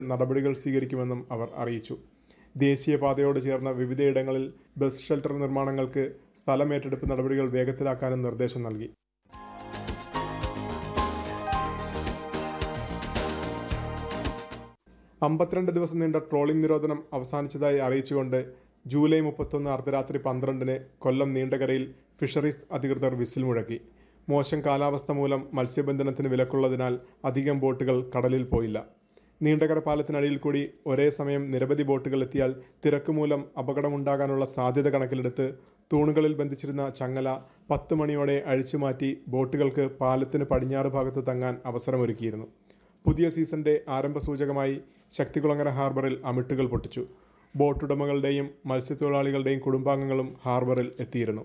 നടപടികൾ സ്വീകരിക്കുമെന്നും അവർ അറിയിച്ചു ദേശീയപാതയോട് ചേർന്ന വിവിധയിടങ്ങളിൽ ബസ് ഷെൽട്ടർ നിർമ്മാണങ്ങൾക്ക് സ്ഥലമേറ്റെടുപ്പ് നടപടികൾ വേഗത്തിലാക്കാനും നിർദ്ദേശം നൽകി അമ്പത്തിരണ്ട് ദിവസം നീണ്ട ട്രോളിംഗ് നിരോധനം അവസാനിച്ചതായി അറിയിച്ചുകൊണ്ട് ജൂലൈ മുപ്പത്തൊന്ന് അർദ്ധരാത്രി പന്ത്രണ്ടിന് കൊല്ലം നീണ്ടകരയിൽ ഫിഷറീസ് അധികൃതർ വിസിൽ മുഴക്കി മോശം കാലാവസ്ഥ മൂലം മത്സ്യബന്ധനത്തിന് വിലക്കുള്ളതിനാൽ അധികം ബോട്ടുകൾ കടലിൽ പോയില്ല നീണ്ടകര പാലത്തിനടിയിൽ കൂടി ഒരേ സമയം നിരവധി ബോട്ടുകൾ എത്തിയാൽ തിരക്ക് മൂലം അപകടമുണ്ടാകാനുള്ള സാധ്യത കണക്കിലെടുത്ത് തൂണുകളിൽ ബന്ധിച്ചിരുന്ന ചങ്ങല പത്ത് മണിയോടെ അഴിച്ചുമാറ്റി ബോട്ടുകൾക്ക് പാലത്തിന് പടിഞ്ഞാറ് ഭാഗത്ത് തങ്ങാൻ അവസരമൊരുക്കിയിരുന്നു പുതിയ സീസണിന്റെ ആരംഭ സൂചകമായി ശക്തികുളങ്ങര ഹാർബറിൽ അമിട്ടുകൾ പൊട്ടിച്ചു ബോട്ടുടമകളുടെയും മത്സ്യത്തൊഴിലാളികളുടെയും കുടുംബാംഗങ്ങളും ഹാർബറിൽ എത്തിയിരുന്നു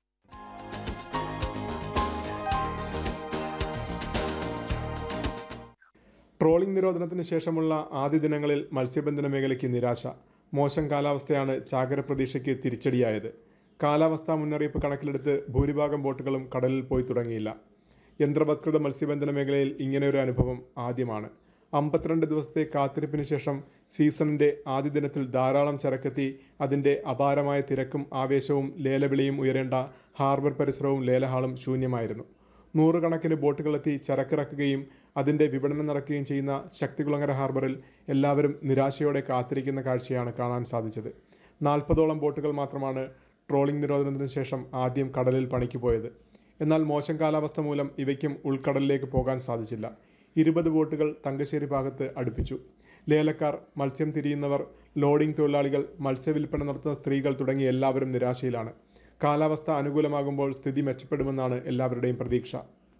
ട്രോളിംഗ് നിരോധനത്തിന് ശേഷമുള്ള ആദ്യ ദിനങ്ങളിൽ മത്സ്യബന്ധന മേഖലയ്ക്ക് നിരാശ മോശം കാലാവസ്ഥയാണ് ചാകര പ്രതീക്ഷയ്ക്ക് തിരിച്ചടിയായത് കാലാവസ്ഥാ മുന്നറിയിപ്പ് കണക്കിലെടുത്ത് ഭൂരിഭാഗം ബോട്ടുകളും കടലിൽ പോയി തുടങ്ങിയില്ല യന്ത്രവത്കൃത മത്സ്യബന്ധന മേഖലയിൽ ഇങ്ങനെയൊരു അനുഭവം ആദ്യമാണ് അമ്പത്തിരണ്ട് ദിവസത്തെ കാത്തിരിപ്പിന് ശേഷം സീസണിൻ്റെ ആദ്യ ദിനത്തിൽ ധാരാളം ചരക്കെത്തി അതിൻ്റെ അപാരമായ തിരക്കും ആവേശവും ലേലവിളിയും ഉയരേണ്ട ഹാർബർ പരിസരവും ലേലഹാളും ശൂന്യമായിരുന്നു നൂറുകണക്കിന് ബോട്ടുകളെത്തി ചരക്കിറക്കുകയും അതിൻ്റെ വിപണനം നടക്കുകയും ചെയ്യുന്ന ശക്തികുളങ്ങര ഹാർബറിൽ എല്ലാവരും നിരാശയോടെ കാത്തിരിക്കുന്ന കാഴ്ചയാണ് കാണാൻ സാധിച്ചത് നാൽപ്പതോളം ബോട്ടുകൾ മാത്രമാണ് ട്രോളിംഗ് നിരോധനത്തിന് ശേഷം ആദ്യം കടലിൽ പണിക്ക് പോയത് എന്നാൽ മോശം കാലാവസ്ഥ മൂലം ഇവയ്ക്കും ഉൾക്കടലിലേക്ക് പോകാൻ സാധിച്ചില്ല ഇരുപത് ബോട്ടുകൾ തങ്കശ്ശേരി ഭാഗത്ത് അടുപ്പിച്ചു ലേലക്കാർ മത്സ്യം തിരിയുന്നവർ ലോഡിംഗ് തൊഴിലാളികൾ മത്സ്യവില്പന നടത്തുന്ന സ്ത്രീകൾ തുടങ്ങി എല്ലാവരും നിരാശയിലാണ് കാലാവസ്ഥ അനുകൂലമാകുമ്പോൾ സ്ഥിതി മെച്ചപ്പെടുമെന്നാണ് എല്ലാവരുടെയും പ്രതീക്ഷ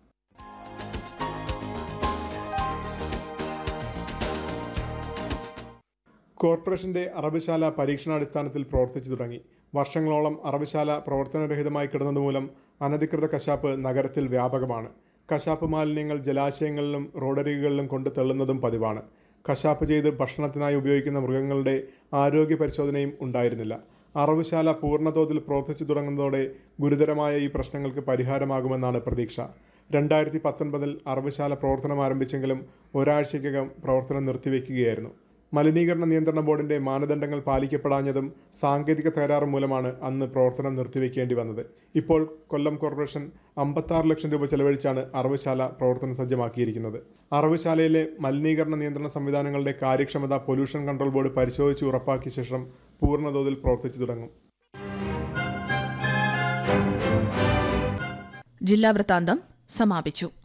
കോർപ്പറേഷന്റെ അറബുശാല പരീക്ഷണാടിസ്ഥാനത്തിൽ പ്രവർത്തിച്ചു തുടങ്ങി വർഷങ്ങളോളം അറബുശാല പ്രവർത്തനരഹിതമായി കിടന്നതുമൂലം അനധികൃത കശാപ്പ് നഗരത്തിൽ വ്യാപകമാണ് കശാപ്പ് മാലിന്യങ്ങൾ ജലാശയങ്ങളിലും റോഡരികുകളിലും കൊണ്ട് തള്ളുന്നതും പതിവാണ് കശാപ്പ് ചെയ്ത് ഭക്ഷണത്തിനായി ഉപയോഗിക്കുന്ന മൃഗങ്ങളുടെ ആരോഗ്യ പരിശോധനയും ഉണ്ടായിരുന്നില്ല അറവുശാല പൂർണ്ണതോതിൽ പ്രവർത്തിച്ചു തുടങ്ങുന്നതോടെ ഗുരുതരമായ ഈ പ്രശ്നങ്ങൾക്ക് പരിഹാരമാകുമെന്നാണ് പ്രതീക്ഷ രണ്ടായിരത്തി പത്തൊൻപതിൽ അറവുശാല പ്രവർത്തനം ആരംഭിച്ചെങ്കിലും ഒരാഴ്ചയ്ക്കകം പ്രവർത്തനം നിർത്തിവെക്കുകയായിരുന്നു മലിനീകരണ നിയന്ത്രണ ബോർഡിന്റെ മാനദണ്ഡങ്ങൾ പാലിക്കപ്പെടാഞ്ഞതും സാങ്കേതിക തകരാറ് മൂലമാണ് അന്ന് പ്രവർത്തനം നിർത്തിവെക്കേണ്ടി വന്നത് ഇപ്പോൾ കൊല്ലം കോർപ്പറേഷൻ അമ്പത്താറ് ലക്ഷം രൂപ ചെലവഴിച്ചാണ് അറവുശാല പ്രവർത്തനം സജ്ജമാക്കിയിരിക്കുന്നത് അറവുശാലയിലെ മലിനീകരണ നിയന്ത്രണ സംവിധാനങ്ങളുടെ കാര്യക്ഷമത പൊല്യൂഷൻ കൺട്രോൾ ബോർഡ് പരിശോധിച്ച് ഉറപ്പാക്കിയ ശേഷം പൂർണ്ണതോതിൽ പ്രവർത്തിച്ചു തുടങ്ങും ജില്ലാ വൃത്താന്തം സമാപിച്ചു